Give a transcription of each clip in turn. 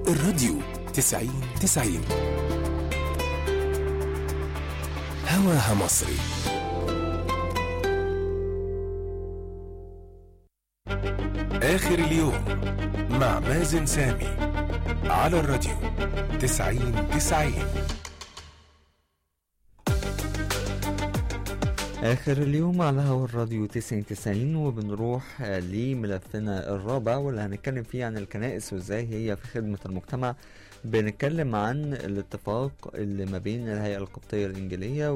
الراديو تسعين تسعين هواها مصري آخر اليوم مع مازن سامي على الراديو تسعين تسعين آخر اليوم على هوا الراديو 90 وبنروح آه، لملفنا الرابع واللي هنتكلم فيه عن الكنائس وازاي هي في خدمة المجتمع بنتكلم عن الاتفاق اللي ما بين الهيئة القبطية الإنجيلية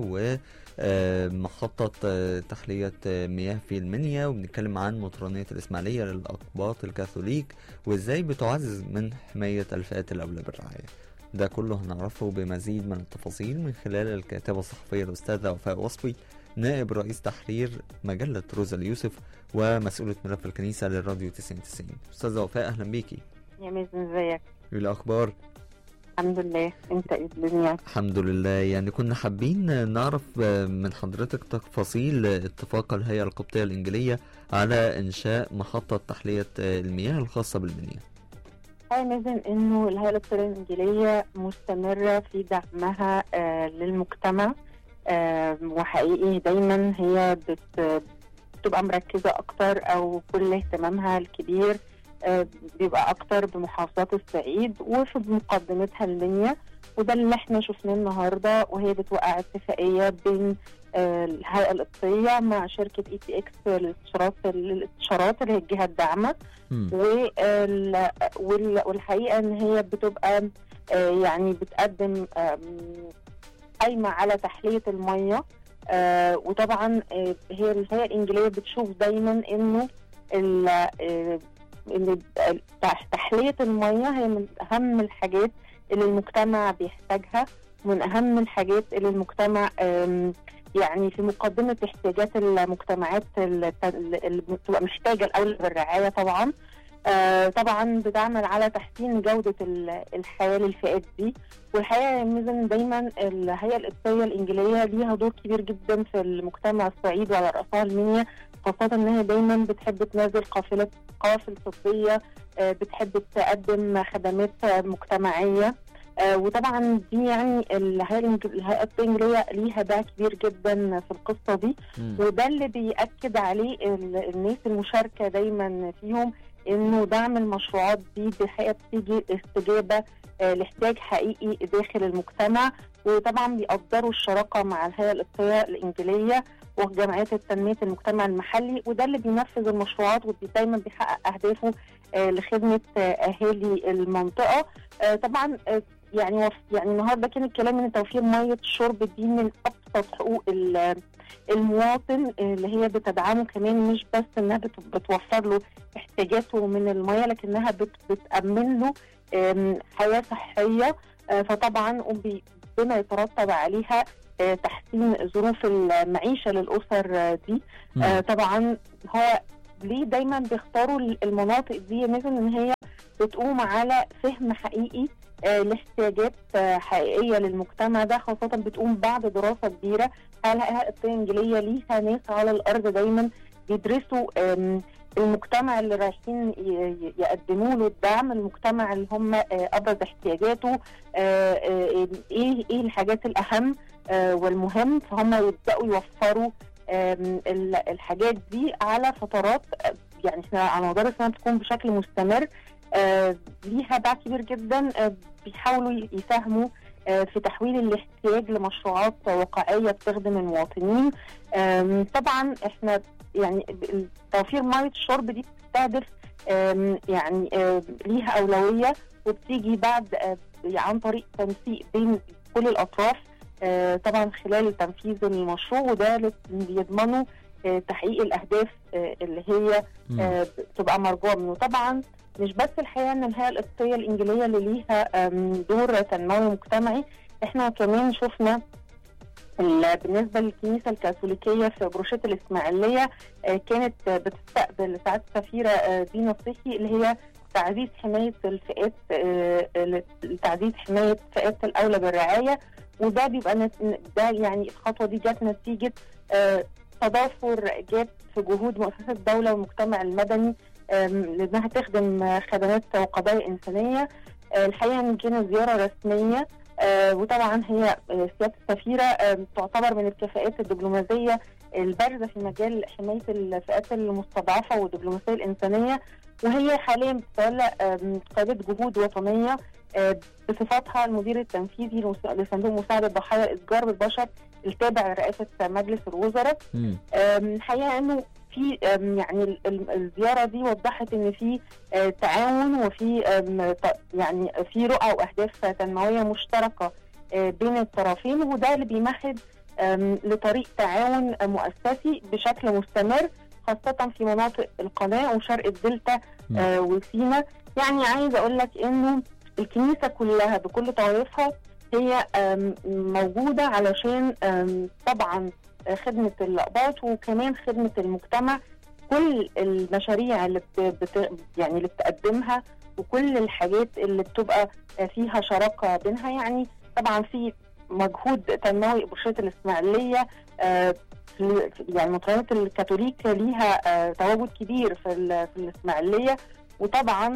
ومخطط تحلية آه، مياه في المنيا وبنتكلم عن مطرانية الإسماعيلية للأقباط الكاثوليك وازاي بتعزز من حماية الفئات الأولى بالرعاية ده كله هنعرفه بمزيد من التفاصيل من خلال الكاتبة الصحفية الأستاذة وفاء وصفي نائب رئيس تحرير مجلة روزا اليوسف ومسؤولة ملف الكنيسة للراديو 9090 أستاذة وفاء أهلا بيكي يا مازن ازيك إيه الأخبار الحمد لله انت ايه الدنيا الحمد لله يعني كنا حابين نعرف من حضرتك تفاصيل اتفاق الهيئة القبطية الإنجيلية على إنشاء محطة تحلية المياه الخاصة بالمنيا هاي مازن انه الهيئه القبطيه الانجيليه مستمره في دعمها آه للمجتمع آه وحقيقي دايما هي بت بتبقى مركزه اكتر او كل اهتمامها الكبير آه بيبقى اكتر بمحافظات الصعيد وفي مقدمتها المنيا وده اللي احنا شفناه النهارده وهي بتوقع اتفاقيه بين آه الهيئه القبطيه مع شركه اي تي اكس للاستشارات للاستشارات اللي هي الجهه الداعمه مم. وال- وال- والحقيقه ان هي بتبقى آه، يعني بتقدم آم، قايمه على تحليه الميه آه، وطبعا آه، هي الهيئه الانجيليه بتشوف دايما انه ال- آه، إن تح- تحليه الميه هي من اهم الحاجات اللي المجتمع بيحتاجها من اهم الحاجات اللي المجتمع آم، يعني في مقدمه احتياجات المجتمعات اللي اللي بتبقى محتاجه الاول بالرعايه طبعا آه، طبعا بتعمل على تحسين جودة ال- الحياة للفئات دي والحقيقة يا ميزان دايما الهيئة القبطية الإنجيلية ليها دور كبير جدا في المجتمع الصعيدي وعلى رأسها المنيا خاصة إن هي دايما بتحب تنزل قافلة قوافل طبية آه، بتحب تقدم خدمات آه، مجتمعية آه، وطبعا دي يعني الهيئة الإنج- الهيئة القبطية الإنجيلية ليها باع كبير جدا في القصة دي مم. وده اللي بيأكد عليه ال- الناس المشاركة دايما فيهم انه دعم المشروعات دي بحقيقة بتيجي استجابة آه، لاحتياج حقيقي داخل المجتمع وطبعا بيقدروا الشراكة مع الهيئة القبطية الإنجيلية وجمعيات تنمية المجتمع المحلي وده اللي بينفذ المشروعات ودايما بيحقق أهدافه آه، لخدمة آه، أهالي المنطقة آه، طبعا آه، يعني وف- يعني النهارده كان الكلام ان توفير ميه الشرب دي من ابسط حقوق ال- المواطن اللي هي بتدعمه كمان مش بس انها بت- بتوفر له احتياجاته من الميه لكنها بت- بتامن له آم، حياه صحيه آه، فطبعا وبي- بما يترتب عليها آه، تحسين ظروف المعيشه للاسر آه، دي مم. آه طبعا هو ليه دايما بيختاروا المناطق دي مثل ان هي بتقوم على فهم حقيقي آه لاحتياجات آه حقيقيه للمجتمع ده خاصه بتقوم بعد دراسه كبيره هل الهيئه القبطيه الانجيليه ليها ناس على الارض دايما بيدرسوا آم، المجتمع اللي رايحين ي- ي- يقدموا له الدعم المجتمع اللي هم آه، ابرز احتياجاته آه، آه، ايه ايه الحاجات الاهم آه، والمهم فهم يبداوا يوفروا آم، ال- الحاجات دي على فترات آه، يعني احنا على مدار السنه تكون بشكل مستمر آه، ليها باع كبير جدا آه، بيحاولوا ي- يساهموا آه، في تحويل الاحتياج لمشروعات واقعيه بتخدم المواطنين آم، طبعا احنا يعني ب- توفير ميه الشرب دي بتستهدف آم، يعني آه، ليها اولويه وبتيجي بعد آه، عن طريق تنسيق بين كل الاطراف آه، طبعا خلال تنفيذ المشروع وده اللي بيضمنوا آه، تحقيق الاهداف آه، اللي هي مم. آه، بتبقى مرجوه منه طبعا مش بس الحقيقه ان الهيئه القبطيه الانجيليه اللي ليها آم، دور تنموي مجتمعي احنا كمان شفنا ال- بالنسبه للكنيسه الكاثوليكيه في بروشيه الاسماعيليه آه، كانت آه، بتستقبل سعاده السفيره آه، دينا الصيفي اللي هي تعزيز حمايه الفئات آه، آه، تعزيز حمايه فئات الاولى بالرعايه وده بيبقى نت- ده يعني الخطوه دي جت نتيجه آه، تضافر جات في جهود مؤسسات الدوله والمجتمع المدني آم، لانها تخدم آه، خدمات وقضايا انسانيه آه، الحقيقه ان كانت زياره رسميه آه، وطبعا هي آه، سياده السفيره آه، تعتبر من الكفاءات الدبلوماسيه البارزه في مجال حمايه الفئات المستضعفه والدبلوماسيه الانسانيه وهي حاليا بتتولى آم، قياده جهود وطنيه آه، بصفتها المدير التنفيذي لمس- لصندوق مساعده ضحايا الاتجار بالبشر التابع لرئاسه مجلس الوزراء مم. آم، الحقيقه انه في آم، يعني ال- ال- الزياره دي وضحت ان في آه، تعاون وفي آم، ط- يعني في رؤى واهداف تنمويه مشتركه آه، بين الطرفين وده اللي بيمهد آم، لطريق تعاون آه، مؤسسي بشكل مستمر خاصه في مناطق القناه وشرق الدلتا مم. آه، وسينا يعني عايزه اقول لك انه الكنيسه كلها بكل طوائفها هي آم، موجوده علشان آم، طبعا آه، خدمه الاقباط وكمان خدمه المجتمع كل المشاريع اللي بت... بت... يعني اللي بتقدمها وكل الحاجات اللي بتبقى آه، فيها شراكه بينها يعني طبعا في مجهود تنموي بشرة الاسماعيليه آه، في يعني مطرانة الكاثوليك ليها آه، تواجد كبير في ال- في الاسماعيليه وطبعا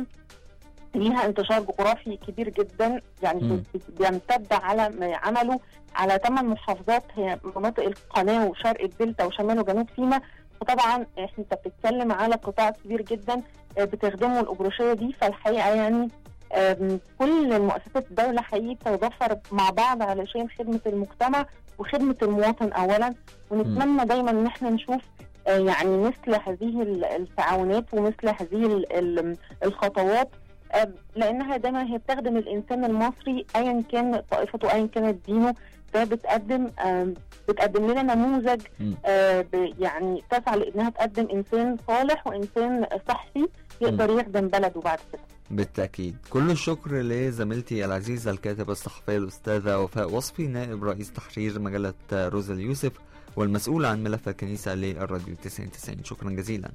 ليها انتشار جغرافي كبير جدا يعني مم. بيمتد على ما عمله على ثمان محافظات هي مناطق القناه وشرق الدلتا وشمال وجنوب سيناء وطبعا احنا انت بتتكلم على قطاع كبير جدا آه، بتخدمه الابروشيه دي فالحقيقه يعني آم، كل مؤسسات الدوله حقيقي بتتضافر مع بعض علشان خدمه المجتمع وخدمه المواطن اولا ونتمنى دايما ان احنا نشوف آه، يعني مثل هذه ال- التعاونات ومثل هذه ال- ال- الخطوات آه، لانها دايما هي بتخدم الانسان المصري ايا كان طائفته ايا كانت دينه ده بتقدم آم، بتقدم لنا نموذج مم. آه، ب- يعني تسعى لانها تقدم انسان صالح وانسان صحي يقدر يخدم بلده بعد كده بالتأكيد كل الشكر لزميلتي العزيزة الكاتبة الصحفية الأستاذة وفاء وصفي نائب رئيس تحرير مجلة روزا اليوسف والمسؤول عن ملف الكنيسة للراديو 99 شكرا جزيلا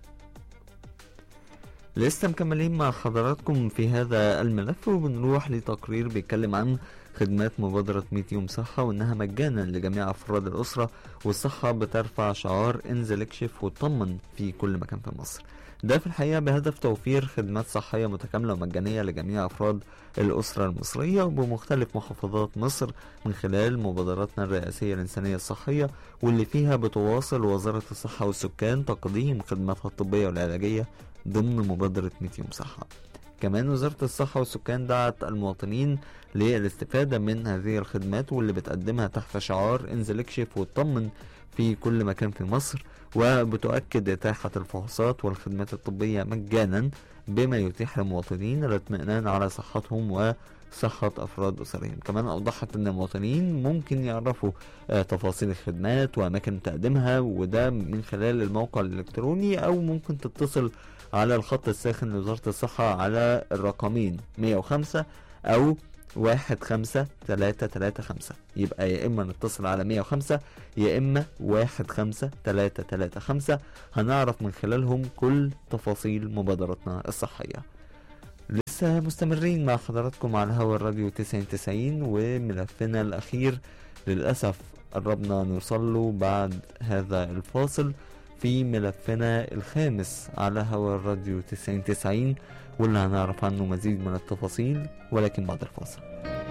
لسه مكملين مع حضراتكم في هذا الملف وبنروح لتقرير بيتكلم عن خدمات مبادرة 100 يوم صحة وإنها مجانا لجميع أفراد الأسرة والصحة بترفع شعار انزل اكشف وطمن في كل مكان في مصر ده في الحقيقة بهدف توفير خدمات صحية متكاملة ومجانية لجميع أفراد الأسرة المصرية وبمختلف محافظات مصر من خلال مبادراتنا الرئاسية الإنسانية الصحية واللي فيها بتواصل وزارة الصحة والسكان تقديم خدماتها الطبية والعلاجية ضمن مبادرة 100 يوم صحة كمان وزارة الصحة والسكان دعت المواطنين للاستفادة من هذه الخدمات واللي بتقدمها تحت شعار انزل اكشف واطمن في كل مكان في مصر وبتؤكد إتاحة الفحوصات والخدمات الطبية مجانا بما يتيح للمواطنين الاطمئنان على صحتهم وصحة أفراد أسرهم كمان أوضحت أن المواطنين ممكن يعرفوا آه، تفاصيل الخدمات وأماكن تقديمها وده من خلال الموقع الإلكتروني أو ممكن تتصل على الخط الساخن لوزارة الصحة على الرقمين 105 أو واحد خمسة تلاتة تلاتة خمسة يبقى يا إما نتصل على مية وخمسة يا إما واحد خمسة تلاتة تلاتة خمسة هنعرف من خلالهم كل تفاصيل مبادرتنا الصحية لسه مستمرين مع حضراتكم على هوا الراديو 99 وملفنا الأخير للأسف قربنا نوصل له بعد هذا الفاصل في ملفنا الخامس على هوا الراديو 99 واللي هنعرف عنه مزيد من التفاصيل ولكن بعد الفاصل